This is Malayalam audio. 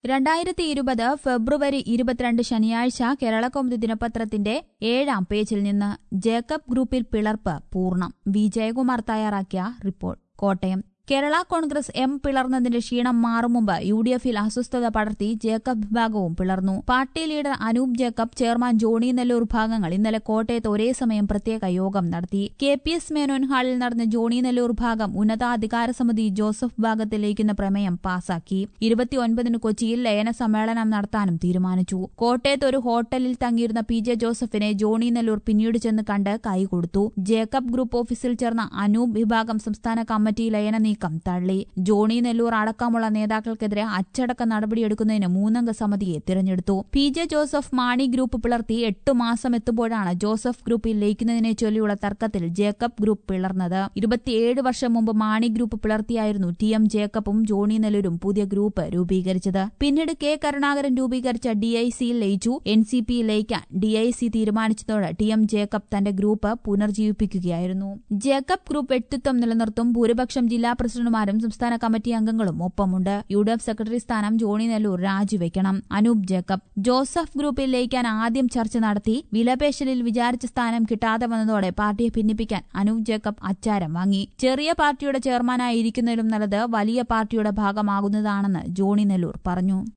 രണ്ടായിരത്തി ഇരുപത് ഫെബ്രുവരി ഇരുപത്തിരണ്ട് ശനിയാഴ്ച കേരളകൗമുദി ദിനപത്രത്തിന്റെ ഏഴാം പേജിൽ നിന്ന് ജേക്കബ് ഗ്രൂപ്പിൽ പിളർപ്പ് പൂർണ്ണം വി ജയകുമാർ തയ്യാറാക്കിയ report Kottayam Kerala Congress M പിളർന്നതിന്റെ ക്ഷീണം മാറും മുമ്പ് യു ഡി എഫിൽ അസ്വസ്ഥത പടർത്തി ജേക്കബ് വിഭാഗവും പിളർന്നു party leader Anoop Jacob chairman Johnny Nellore ഭാഗങ്ങൾ ഇന്നലെ കോട്ടയത്ത് ഒരേ സമയം പ്രത്യേക യോഗം നടത്തി കെ പി എസ് മേനോൻ ഹാളിൽ നടന്ന ജോണി നെല്ലൂർ ഭാഗം ഉന്നതാധികാര സമിതി ജോസഫ് ഭാഗത്ത് ലയിക്കുന്ന പ്രമേയം പാസാക്കി ഇരുപത്തിയൊൻപതിന് കൊച്ചിയിൽ ലയന സമ്മേളനം നടത്താനും തീരുമാനിച്ചു കോട്ടയത്ത് ഒരു ഹോട്ടലിൽ തങ്ങിയിരുന്ന പി ജെ ജോസഫിനെ ജോണി നെല്ലൂർ പിന്നീട് ചെന്ന് കണ്ട് കൈകൊടുത്തു ജേക്കബ് ഗ്രൂപ്പ് ഓഫീസിൽ ചേർന്ന അനൂപ് വിഭാഗം സംസ്ഥാന കമ്മിറ്റി ലയന നീക്കം തള്ളി ജോണി നെല്ലൂർ അടക്കമുള്ള നേതാക്കൾക്കെതിരെ അച്ചടക്ക നടപടിയെടുക്കുന്നതിന് മൂന്നംഗ സമിതിയെ തിരഞ്ഞെടുത്തു P J Joseph Mani group പിളർത്തി എട്ടു മാസം എത്തുമ്പോഴാണ് ജോസഫ് ഗ്രൂപ്പിൽ ലയിക്കുന്നതിനെ ചൊല്ലിയുള്ള തർക്കത്തിൽ ജേക്കബ് ഗ്രൂപ്പ് പിളർന്നത് ഇരുപത്തിയേഴ് വർഷം മുമ്പ് മാണി ഗ്രൂപ്പ് പിളർത്തിയായിരുന്നു ടി എം ജേക്കബും ജോണി നെല്ലൂരും പുതിയ ഗ്രൂപ്പ് രൂപീകരിച്ചത് പിന്നീട് കെ കരുണാകരൻ രൂപീകരിച്ച ഡി ഐ സിയിൽ ലയിച്ചു എൻ സി പി ലയിക്കാൻ ഡി ഐ സി തീരുമാനിച്ചതോടെ ടി എം ജേക്കബ് തന്റെ ഗ്രൂപ്പ് പുനർജീവിപ്പിക്കുകയായിരുന്നു ജേക്കബ് ഗ്രൂപ്പ് വ്യക്തിത്വം നിലനിർത്തും ഭൂരിപക്ഷം ജില്ലാ പ്രസിഡന്റുമാരും സംസ്ഥാന കമ്മിറ്റി അംഗങ്ങളും ഒപ്പമുണ്ട് യു ഡി എഫ് സെക്രട്ടറി സ്ഥാനം ജോണി നെല്ലൂർ രാജിവെക്കണം അനൂപ് ജേക്കബ് ജോസഫ് ഗ്രൂപ്പിൽ ലയിക്കാൻ ആദ്യം ചർച്ച നടത്തി വിലപേശലിൽ വിചാരിച്ച സ്ഥാനം കിട്ടാതെ വന്നതോടെ പാർട്ടിയെ ഭിന്നിപ്പിക്കാൻ അനൂപ് ജേക്കബ് അച്ചാരം വാങ്ങി ചെറിയ പാർട്ടിയുടെ ചെയർമാനായി ഇരിക്കുന്നതിലും നല്ലത് വലിയ പാർട്ടിയുടെ ഭാഗമാകുന്നതാണെന്ന് ജോണി നെല്ലൂർ പറഞ്ഞു